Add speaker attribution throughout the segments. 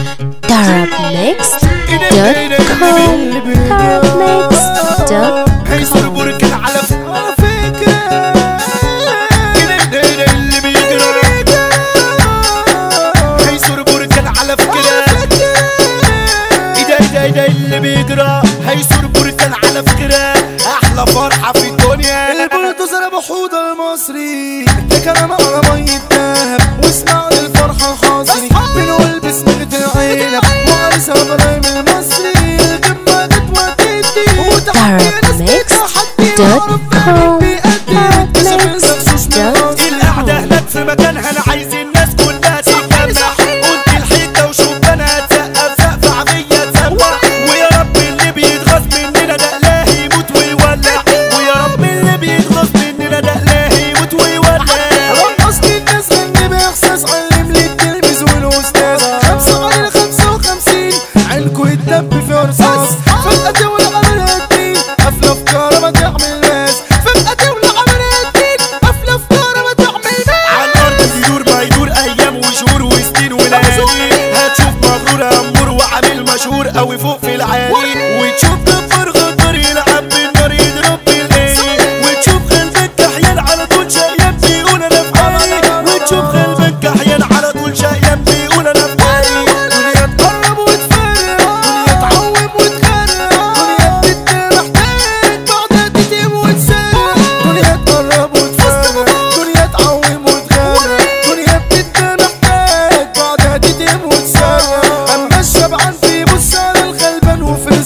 Speaker 1: darabmix.com
Speaker 2: هيصير بركان على فكرة اللي بيجرى هيصير بركان على فكرة ايه ده ايه ده ايه ده اللي بيجرى هيصير بركان على فكرة احلى فرحة في الدنيا
Speaker 3: البلدوزر ابو حوضة المصري ده كلام على مية دهب واسمع للفرحة حاصري بنقول بسمة العيلة وعريسها ابراهيم المصري القمة تتودي
Speaker 2: القعدة هناك في مكانها انا عايز الناس كلها تتجمع قلت الحتة وشوف انا هتسقف سقف عادية تسمع ويا رب اللي بيتغاظ مننا ده الله يموت ويولع ويا رب اللي بيتغاظ مننا ده الله يموت ويولع
Speaker 3: رقصت الناس غني باحساس علم لي التلميذ والاستاذ خمسة غير خمسة وخمسين عينكوا يتدب في رصاص فجأة تولع عمل الدين قفلة في كهربا تعمل ناس فجأة تولع عمل الدين قفلة في كهربا تعمل ناس
Speaker 2: على الارض بيدور ما يدور ايام وشهور وسنين وليالي هتشوف مغرور امور وعامل مشهور قوي فوق في العالي وتشوف جبار غدار يلعب بالنار يضرب بالايه وتشوف قلبك كحيان على طول شقيان بيقول انا في حالي وتشوف قلبك كحيان على طول شقيان بيقول انا في حالي
Speaker 3: دنيا تقرب وتفرق دنيا تعوم وتغرق دنيا بتترح تاني بعدها تتم وتسرق دنيا تقرب وتفرق دنيا تعوم وتغرق دنيا بتترح تاني بعدها تتم وتسرق اما الشبعان في بص على الغلبان وفي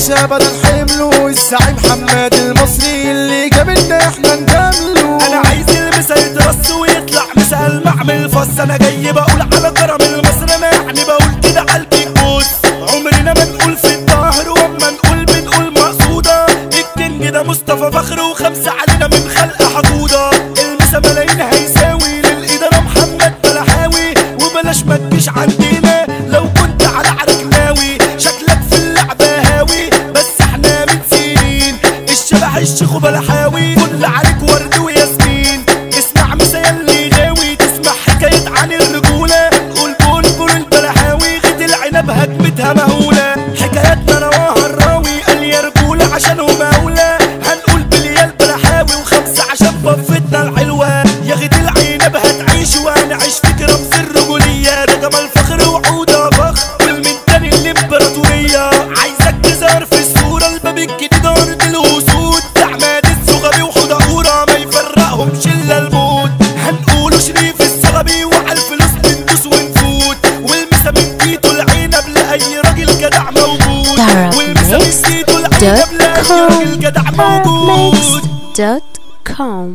Speaker 3: يشيلش ابدا حمله الزعيم حماد المصري اللي جابلنا احنا نجامله
Speaker 2: انا عايز المسا يترص ويطلع مسا المعمل فص انا جاي بقول على كرم المصر انا يعني بقول كده قلبي يبوس عمرنا ما نقول في الظهر واما نقول بنقول مقصوده الكينج ده مصطفى فخر وخمسه علينا من خلق حقوده المسا ملايين هيساوي للاداره محمد بلحاوي وبلاش ما تجيش عندنا لو كنت على عرك ناوي شكلك في اللعبه هاوي بس احنا من سنين الشبح الشيخ وبلحاوي كل عليك ورد وياسمين اسمع مسا اللي غاوي تسمع حكاية عن الرجولة نقول بول بول البلحاوي غد العنب هجمتها مهولة حكاياتنا رواها الراوي قال يا رجولة عشان هو مولى هنقول بليال بلحاوي وخمسة عشان بفتنا الحلوة يا غد العنب هتعيش وهنعيش فيك رمز الرجولية ده جمال فخر وعودة فخر والمن تاني الامبراطورية عايزك تظهر في الصورة الباب الجديد ارض الاسود عماد الصغبي وحضورة ما يفرقهمش الا الموت هنقوله شريف الصغبي وعلى الفلوس بندوس ونفوت والمسا من تيتو العنب لاي راجل جدع موجود والمسا من تيتو العنب لاي راجل جدع موجود
Speaker 1: Mix.com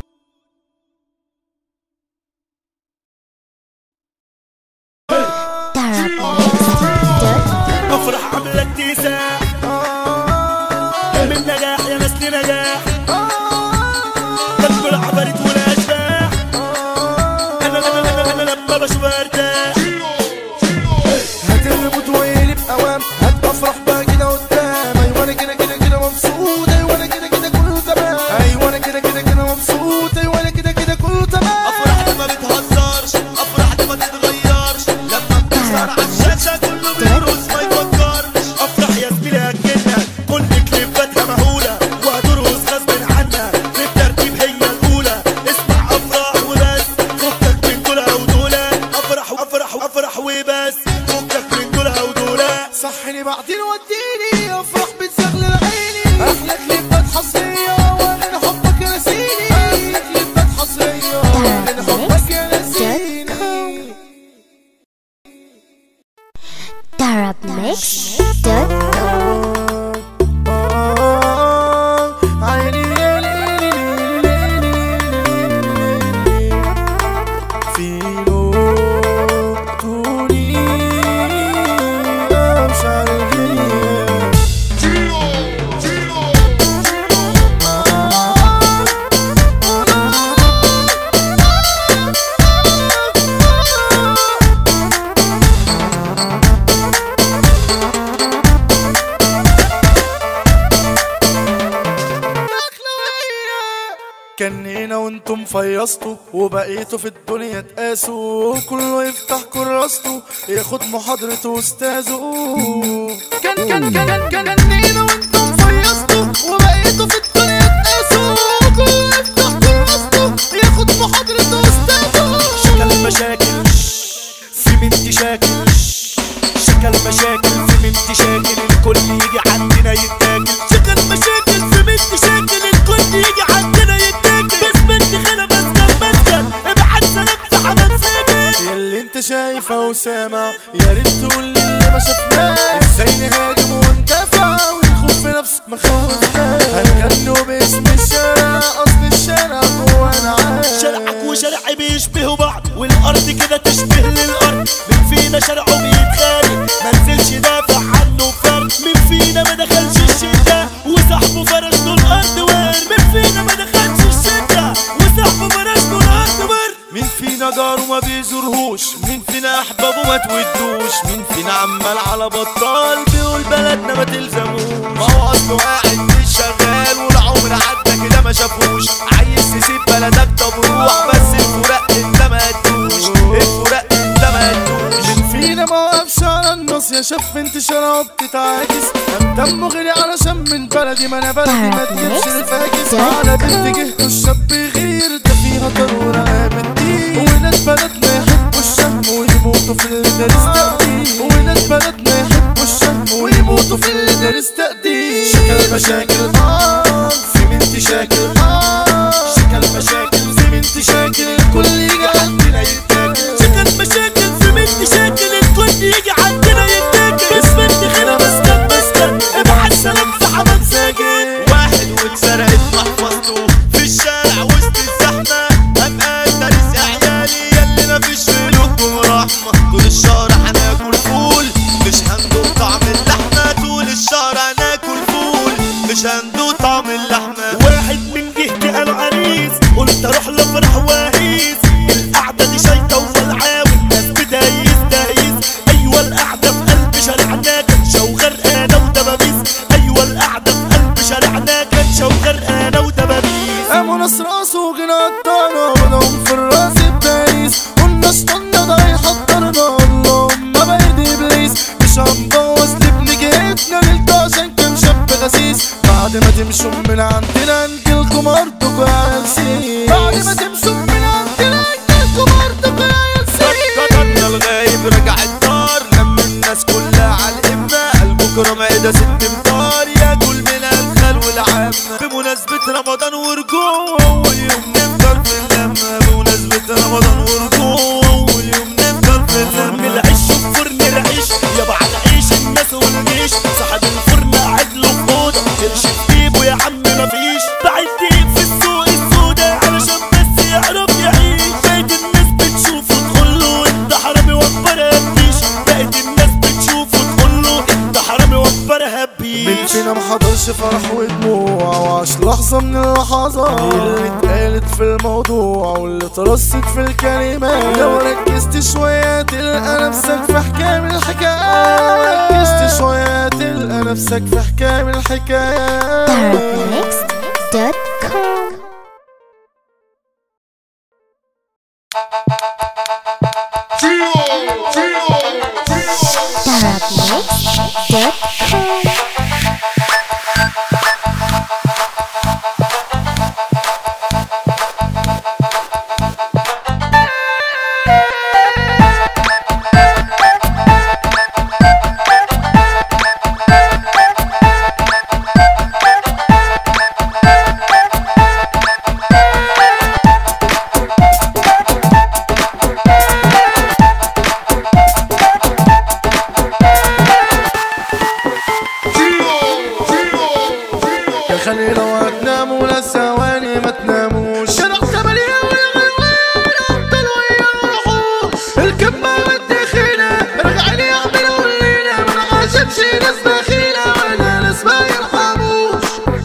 Speaker 1: Darabmix.com
Speaker 2: افرح عاملة اتساع من نجاح يا ناس لنجاح تكبر عبرت والاشباح انا انا انا انا لما بشوف ارتاح
Speaker 3: هتربط ويقلب اوام هتفرح بقى كده قدام ايوه انا كده كده كده مبسوط ايوه انا كده كده كله تمام ايوه انا كده كده كده مبسوط ايوه انا كده كده كله تمام
Speaker 2: افرح دي ما بتهزرش افرح دي ما تتغيرش لما بتظهر على الشاشه كله بيرقص ما يفكرش افرح يا زميلي هتجنن كل كليباتها مهوله وهترقص غصب عنها في الترتيب هي الاولى اسمع افراح وبس فكك من دول او دول افرح افرح افرح وبس فكك من دول او دول
Speaker 3: صحني بعدين وديني افرح بتزغلل عيني احلى كليبات حصريه وانا حبك يا نسيني احلى كليبات حصريه وانا حبك يا نسيني
Speaker 1: Darabmix.com
Speaker 3: عيني فيلو توني مش عارف كان هنا وانتم فيصتوا وبقيتوا في الدنيا تقاسوا كله يفتح كراسته ياخد محاضرته استاذه كان كان كان كان هنا وانتم فيصتوا وبقيتوا في الدنيا تقاسوا كله يفتح كراسته ياخد محاضرته استاذه
Speaker 2: شكل مشاكل سمنت شاكل شكل مشاكل سمنت شاكل الكل يجي عندنا يتاكل شكل مشاكل سمنت شاكل الكل يجي عندنا يتاكل بس بنت خلا مسكن مسكن ابعت سلام سحبت ساكن
Speaker 3: ياللي انت شايفه وسامع يا ريت تقول لي اللي ما شفناه ازاي نهاجم وندافع ونخوف في نفسك مخاوف هنغنوا باسم الشارع اصل الشارع جوانا عايش
Speaker 2: شرعك وشرعي بيشبهوا بعض والارض كده تشبه للارض من فينا شرعه بيتخانق ما نزلش دافع عنه فرد من فينا ما دخلش الشده وصاحبه فرش له الارض ورد من فينا ما دخلش الشده وصاحبه فرش له الارض ورد
Speaker 3: مين فينا جاره ما بيزورهوش مين فينا احبابه ما تودوش مين فينا عمال على بطال بيقول بلدنا ما تلزموش ما هو اصله قاعد مش شغال والعمر عدى كده ما شافوش عايز تسيب بلدك طب روح بس الفراق انت ما هتدوش الفراق انت ما هتدوش مين فينا ما وقفش على النص يا شاف انت شراب بتتعاكس قام دمه غلي علشان من بلدي ما انا بلدي ما تجيبش الفاكس على بنت جهته الشاب غير ده فيها ضرورة قامت دي وناس بلدنا يحبوا الشم ويموتوا في اللي دارس تقدير وناس بلدنا يحبوا الشم ويموتوا في اللي دارس تقدير شكل مشاكل اه سمنت شاكل اه شكل مشاكل سمنت شاكل الكل يجي عندنا يتاكل
Speaker 2: شكل مشاكل سمنت شاكل الكل يجي عندنا يتاكل بس بنت خلا مسكن مسكن ابعت رمضان ورجوع واليوم نفضل في فرن العيش وفرن العيش يابا على عيش الناس والجيش صاحب الفرن قاعد له في اوضه قرش في جيبه يا عم مفيش بعد دقيق في السوق السودا علشان بس يعرف يعيش بقيت الناس بتشوفه تقول له انت حرامي وفرها بيش بقيت الناس بتشوفه تقول له انت حرامي وفرها
Speaker 3: مين
Speaker 2: بيش
Speaker 3: فينا محضرش فرح ودموع وعاش لحظة من اللحظات اللي اتقالت في الموضوع واللي ترصت في الكلمات لو ركزت شوية تلقى نفسك في حكاية من الحكايات ركزت شوية تلقى نفسك في حكاية من الحكايات
Speaker 1: Therapnext.com Therapnext.com
Speaker 3: يا خلي لو هتناموا لا ثواني ما تناموش شارع ثمانية والغلوان أبطال ويا الوحوش الكبة والدخيلة رجع لي أعمل والليلة ما عاشتش ناس بخيلة ولا ناس ما يرحموش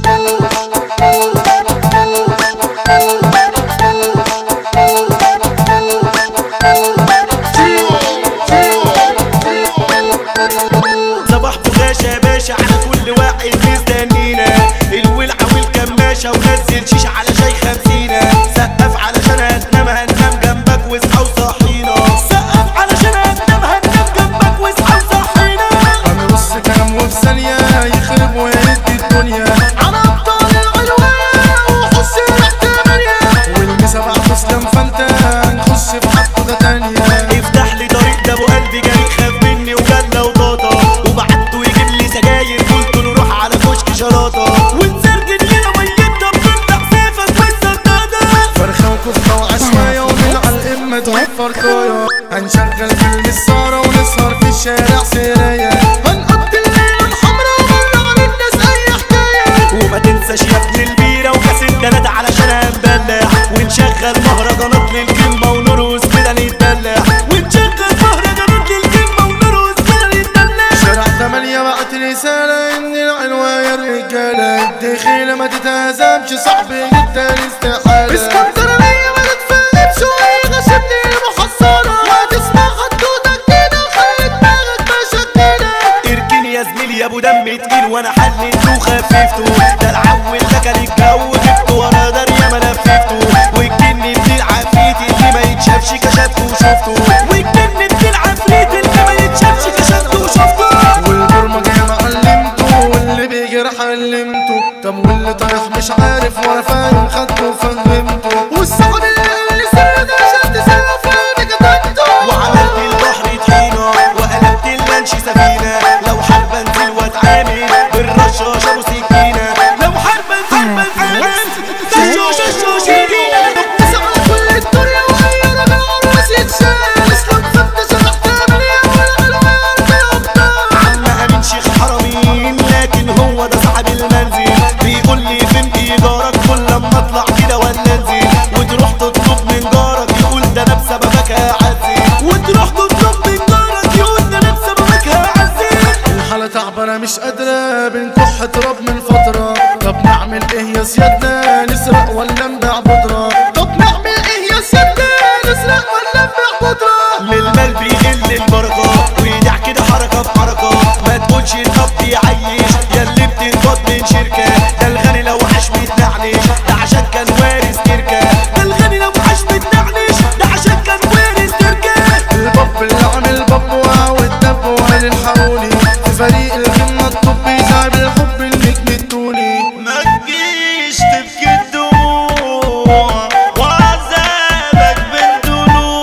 Speaker 2: صباح بغاشة يا باشا على كل واحد مستنينا الولعة والكماشة ونزل شيش على شاي خمسينة سقف علشان هتنام هننام جنبك واصحى وصحينا سقف علشان هتنام هننام جنبك واصحى وصحينا
Speaker 3: أنا نص كلام وفي ثانية يخرب ويدي الدنيا على أبطال العنوان وحس ريحة تمانية والمسا بعد مسلم فانت نخش في حطة تانية
Speaker 2: افتح لي طريق ده ابو قلبي جري خاف مني وجلة وطاطا وبعته يجيب لي سجاير قلت له روح على كشك شلاطة ونسرجن لنا ميتنا بنفتح سيفك والسدادة
Speaker 3: فرخة وكفتة وعشواية ومن على الإمة تجيب فرقاية هنشغل فيلم السهرة ونسهر في الشارع سراية هنقضي الليلة الحمرا ونبلغ للناس أي حكاية
Speaker 2: وما تنساش يا ابن البيرة وكاس التلاتة علشان هنبلع ونشغل مهرجانات للكلمة ونرقص كده نتدلع ونشغل مهرجانات للكلمة ونرقص كده نتدلع
Speaker 3: شارع ثمانية بعت رسالة إن العنوان رجالة الدخيلة ما تتهزمش صاحبي جدا استحالة اسكندرانية ما تتفهمش وهي غشتني المحصنة ما تسمع خطوطك كده وخلي دماغك مشكلة
Speaker 2: اركن يا زميلي يا ابو دم تقيل وانا حليته وخففته ده العول ده كان الجو جبته ورا داريا ما لففته والجن ابن العفريت اللي ما يتشافش كشفته وشفته والجن ابن العفريت اللي ما يتشافش كشفته وشفته
Speaker 3: والبرمجة يا معلمته واللي بيجرح علمته طب واللي طايح مش عارف ولا فاهم خدته وفهمته والصعب اللي سرد عشان تسلف وين قطعته
Speaker 2: وعملت البحر طحينة وقلبت اللانش سفينة لو حرب انزل واتعامل بالرشاشة وسكينة لو حرب انزل بتعامل بالرشاشة وسكينة
Speaker 3: تسعى كل الدنيا وهي رجع الراس يتشال اسلام فتش الحتامية والغلوان بأبطال
Speaker 2: عم امين شيخ حرمين لكن هو ده صاحب المنزل بيقول لي فين ايجارك كل لما اطلع كده ولا انزل وتروح تطلب من جارك يقول ده انا بسببك هعزل وتروح تطلب من جارك يقول ده انا بسببك هعزل
Speaker 3: الحالة تعبانة مش قادرة بنكح تراب من فترة طب نعمل ايه يا سيادنا نسرق ولا نبيع بودرة طب نعمل ايه يا سيادنا نسرق ولا نبيع بودرة
Speaker 2: للمال بيقل البركة ويدع كده حركة بحركة ما تقولش الخط يعيش يا اللي بتنفض من شركة ده الغني لو عاش متنعنش ده عشان كان وارث تركة ده الغني لو عاش متنعنش ده عشان كان وارث تركة
Speaker 3: الباب اللي عامل باب والدب وعين الحولي في فريق الجنة الطبي صاحب الحب النجم التوني
Speaker 2: ما تجيش تبكي الدموع وعذابك بالدلوع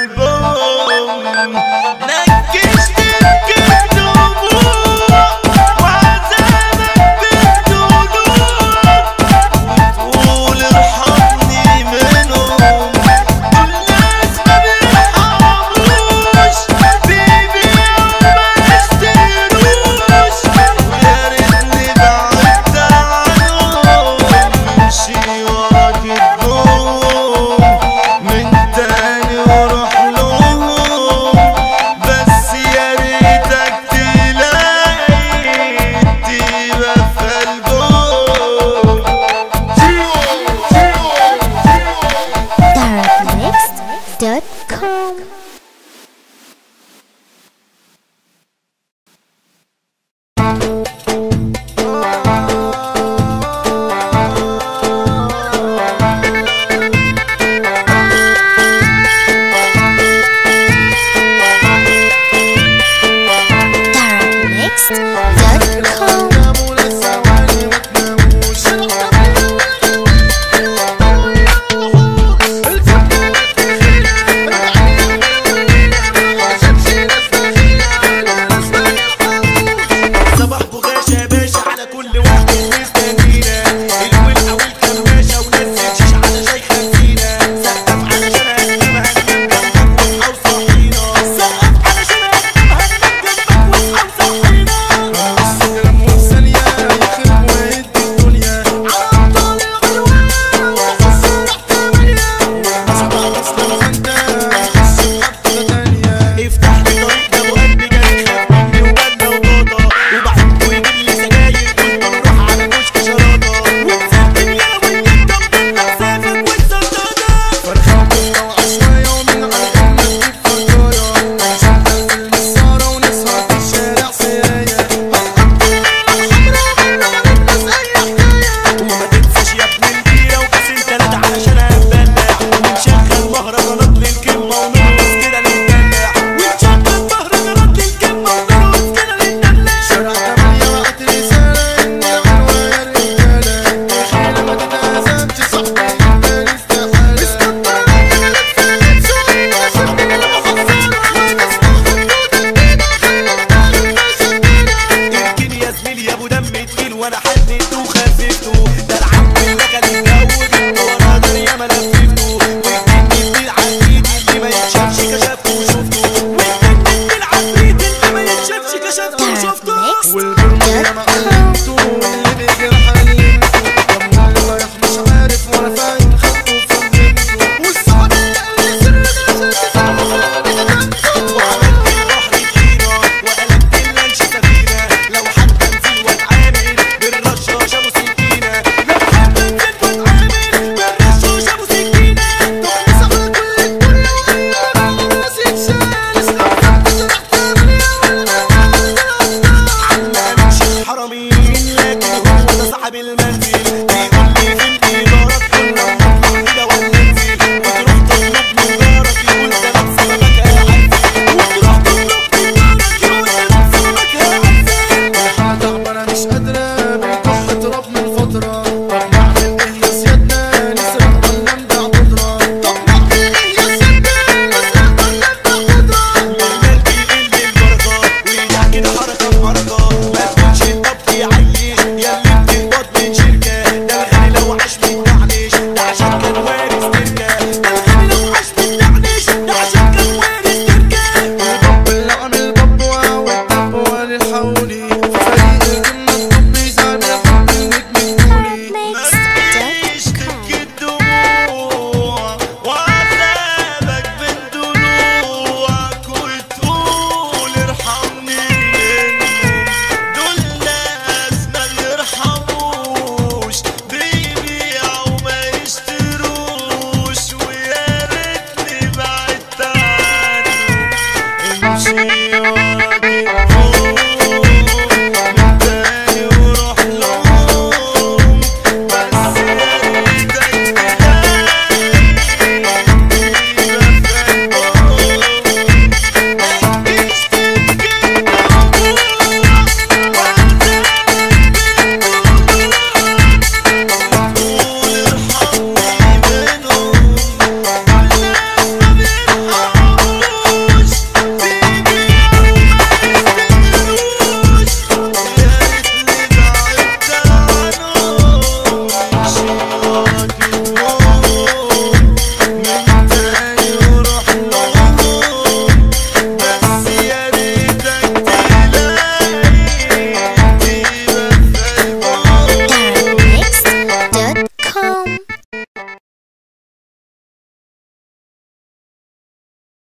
Speaker 4: البوم نكشت بكت دموع وعذابك بالدموع وتقول ارحمني منهم دول ناس ما بيرحموش بيبيعوا ما يشتروش ويا ريتني بعدت عنهم امشي وراك الدوم من تاني واروح لهم بس يا ريتك تلاقي الطيبة في قلبهم
Speaker 1: Darknext.com